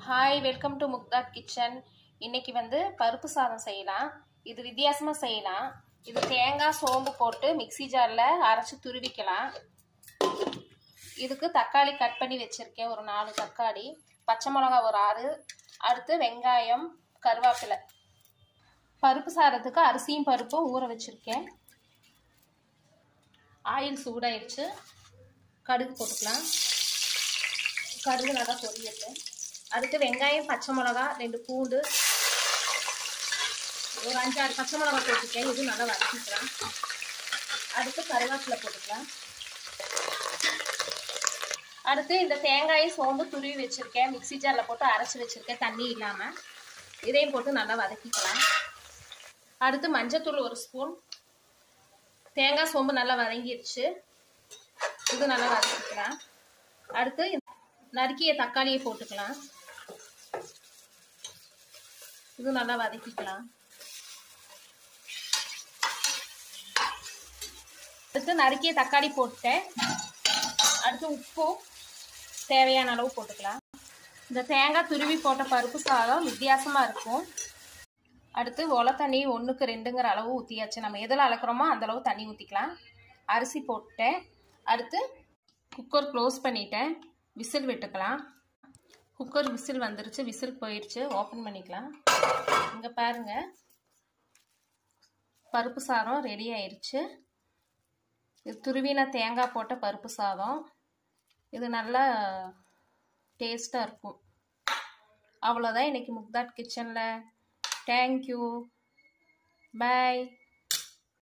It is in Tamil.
ஹாய் வெல்கம் டு முக்தாட் கிச்சன் இன்னைக்கு வந்து பருப்பு சாதம் செய்யலாம் இது வித்தியாசமாக செய்யலாம் இது தேங்காய் சோம்பு போட்டு மிக்ஸி ஜாரில் அரைச்சி துருவிக்கலாம் இதுக்கு தக்காளி கட் பண்ணி வச்சுருக்கேன் ஒரு நாலு தக்காளி பச்சை மிளகா ஒரு ஆறு அடுத்து வெங்காயம் கருவேப்பிலை பருப்பு சாதத்துக்கு அரிசியும் பருப்பும் ஊற வச்சுருக்கேன் ஆயில் சூடாயிடுச்சு கடுகு போட்டுக்கலாம் கடுகு நல்லா பொரியட்டும் அடுத்து வெங்காயம் பச்சை மிளகா ரெண்டு பூண்டு ஒரு அஞ்சாறு பச்சை மிளகா போட்டுக்கேன் இது நல்லா வதக்கிக்கலாம் அடுத்து கருவேப்பிலை போட்டுக்கலாம் அடுத்து இந்த தேங்காயை சோம்பு துருவி வச்சுருக்கேன் மிக்ஸி ஜாரில் போட்டு அரைச்சி வச்சுருக்கேன் தண்ணி இல்லாமல் இதையும் போட்டு நல்லா வதக்கிக்கலாம் அடுத்து மஞ்சத்தூள் ஒரு ஸ்பூன் தேங்காய் சோம்பு நல்லா வதங்கிடுச்சு இது நல்லா வதக்கிக்கலாம் அடுத்து நறுக்கிய தக்காளியை போட்டுக்கலாம் இது நல்லா வதக்கிக்கலாம் அடுத்து நறுக்கிய தக்காளி போட்டேன் அடுத்து உப்பும் தேவையான அளவு போட்டுக்கலாம் இந்த தேங்காய் துருவி போட்ட பருப்பு சாதம் வித்தியாசமாக இருக்கும் அடுத்து ஒலை தண்ணி ஒன்றுக்கு ரெண்டுங்கிற அளவு ஊற்றியாச்சு நம்ம எதில் அளக்குறோமோ அந்த அளவு தண்ணி ஊற்றிக்கலாம் அரிசி போட்டேன் அடுத்து குக்கர் க்ளோஸ் பண்ணிட்டேன் விசில் விட்டுக்கலாம் குக்கர் விசில் வந்துருச்சு விசில் போயிடுச்சு ஓப்பன் பண்ணிக்கலாம் இங்கே பாருங்கள் பருப்பு சாதம் ரெடி ஆயிடுச்சு இது துருவின தேங்காய் போட்ட பருப்பு சாதம் இது நல்லா டேஸ்ட்டாக இருக்கும் அவ்வளோதான் இன்றைக்கி முக்தாட் கிச்சனில் தேங்க்யூ பாய்